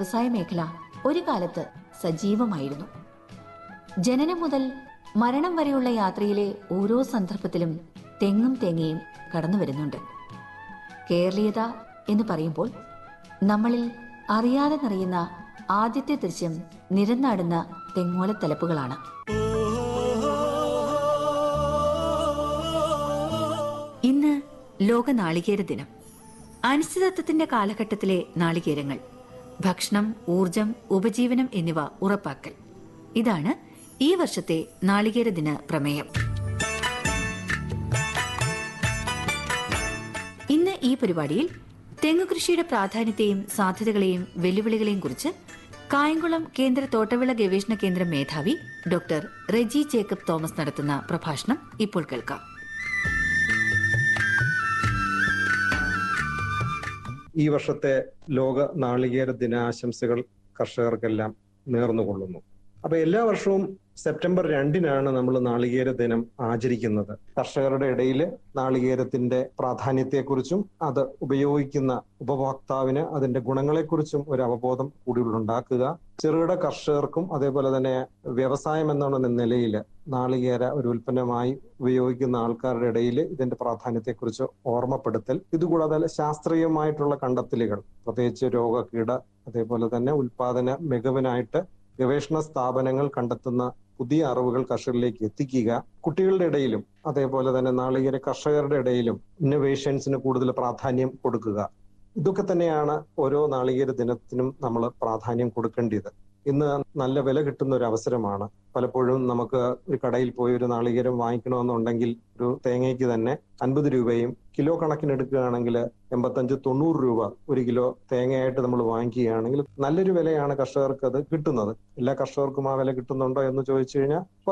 വ്യവസായ മേഖല ഒരു കാലത്ത് സജീവമായിരുന്നു ജനനം മുതൽ മരണം വരെയുള്ള യാത്രയിലെ ഓരോ സന്ദർഭത്തിലും തെങ്ങും തേങ്ങയും കടന്നു വരുന്നുണ്ട് കേരളീയത എന്ന് പറയുമ്പോൾ നമ്മളിൽ അറിയാതെ നിറയുന്ന ആദ്യത്തെ ദൃശ്യം നിരന്നാടുന്ന തെങ്ങോലത്തലപ്പുകളാണ് ഇന്ന് ലോക നാളികേര ദിനം അനിശ്ചിതത്വത്തിന്റെ കാലഘട്ടത്തിലെ നാളികേരങ്ങൾ ഭക്ഷണം ഊർജം ഉപജീവനം എന്നിവ ഉറപ്പാക്കൽ ഇതാണ് ഈ വർഷത്തെ നാളികേര ദിന പ്രമേയം ഇന്ന് ഈ പരിപാടിയിൽ തെങ്ങ് കൃഷിയുടെ പ്രാധാന്യത്തെയും സാധ്യതകളെയും വെല്ലുവിളികളെയും കുറിച്ച് കായംകുളം കേന്ദ്ര തോട്ടവിള ഗവേഷണ കേന്ദ്രം മേധാവി ഡോക്ടർ റെജി ജേക്കബ് തോമസ് നടത്തുന്ന പ്രഭാഷണം ഇപ്പോൾ കേൾക്കാം ഈ വർഷത്തെ ലോക നാളികേര ദിനാശംസകൾ കർഷകർക്കെല്ലാം നേർന്നുകൊള്ളുന്നു അപ്പൊ എല്ലാ വർഷവും സെപ്റ്റംബർ രണ്ടിനാണ് നമ്മൾ നാളികേര ദിനം ആചരിക്കുന്നത് കർഷകരുടെ ഇടയിൽ നാളികേരത്തിന്റെ പ്രാധാന്യത്തെക്കുറിച്ചും അത് ഉപയോഗിക്കുന്ന ഉപഭോക്താവിന് അതിന്റെ ഗുണങ്ങളെക്കുറിച്ചും ഒരു അവബോധം കൂടി ഉണ്ടാക്കുക ചെറുകിട കർഷകർക്കും അതേപോലെ തന്നെ വ്യവസായം എന്നുള്ള നിലയിൽ നാളികേര ഒരു ഉൽപ്പന്നമായി ഉപയോഗിക്കുന്ന ആൾക്കാരുടെ ഇടയിൽ ഇതിന്റെ പ്രാധാന്യത്തെക്കുറിച്ച് ഓർമ്മപ്പെടുത്തൽ ഇതുകൂടാതെ ശാസ്ത്രീയമായിട്ടുള്ള കണ്ടെത്തലുകൾ പ്രത്യേകിച്ച് രോഗകീട അതേപോലെ തന്നെ ഉൽപാദന മികവിനായിട്ട് ഗവേഷണ സ്ഥാപനങ്ങൾ കണ്ടെത്തുന്ന പുതിയ അറിവുകൾ കർഷകരിലേക്ക് എത്തിക്കുക കുട്ടികളുടെ ഇടയിലും അതേപോലെ തന്നെ നാളികേര കർഷകരുടെ ഇടയിലും ഇന്നോവേഷൻസിന് കൂടുതൽ പ്രാധാന്യം കൊടുക്കുക ഇതൊക്കെ തന്നെയാണ് ഓരോ നാളികേര ദിനത്തിനും നമ്മൾ പ്രാധാന്യം കൊടുക്കേണ്ടത് ഇന്ന് നല്ല വില കിട്ടുന്ന ഒരു അവസരമാണ് പലപ്പോഴും നമുക്ക് ഒരു കടയിൽ പോയി ഒരു നാളികേരം വാങ്ങിക്കണമെന്നുണ്ടെങ്കിൽ ഒരു തേങ്ങയ്ക്ക് തന്നെ അൻപത് രൂപയും കിലോ കണക്കിന് എടുക്കുകയാണെങ്കിൽ എൺപത്തഞ്ച് തൊണ്ണൂറ് രൂപ ഒരു കിലോ തേങ്ങയായിട്ട് നമ്മൾ വാങ്ങിക്കുകയാണെങ്കിൽ നല്ലൊരു വിലയാണ് കർഷകർക്ക് അത് കിട്ടുന്നത് എല്ലാ കർഷകർക്കും ആ വില കിട്ടുന്നുണ്ടോ എന്ന് ചോദിച്ചു കഴിഞ്ഞാൽ